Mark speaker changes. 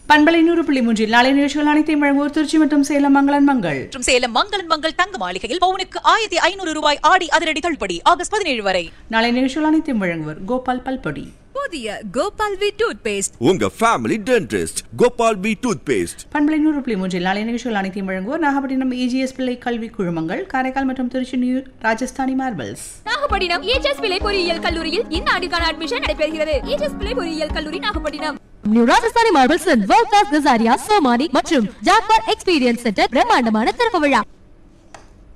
Speaker 1: பண்பலை நூறு புள்ளி மூன்றில் நாளை நிகழ்ச்சிகள் அனைத்தையும் வழங்குவோர் திருச்சி மற்றும் சேலம் மங்களன் மங்கள்
Speaker 2: மற்றும் சேலம் மங்களன் மங்கள் தங்க மாளிகையில் பவுனுக்கு ஆயிரத்தி ஐநூறு ரூபாய் ஆடி அதிரடி தள்ளுபடி ஆகஸ்ட் பதினேழு வரை
Speaker 1: நாளை நிகழ்ச்சிகள் அனைத்தையும் வழங்குவோர் கோபால் பல்பொடி
Speaker 3: புதிய கோபால் வி டூத் பேஸ்ட்
Speaker 4: உங்க family dentist Gopal B toothpaste
Speaker 1: பண்பலை நூறு புள்ளி மூன்றில் நாளை நிகழ்ச்சிகள் அனைத்தையும் வழங்குவோர் நாகப்பட்டினம் இஜிஎஸ் பிள்ளை கல்வி குழுமங்கள் காரைக்கால் மற்றும் Trichy new Rajasthani marbles
Speaker 5: Nagapattinam E G S Pillai பொறியியல் கல்லூரியில் இந்த ஆண்டுக்கான அட்மிஷன் நடைபெறுகிறது ஏஜஸ் பிள்ளை பொறியியல் கல்லூரி Nagapattinam
Speaker 6: new Rajasthani marbles world class Kajaria Somany மற்றும் ஜாக்வார் எக்ஸ்பீரியன்ஸ் சென்டர் பிரம்மாண்டமான திறப்பு விழா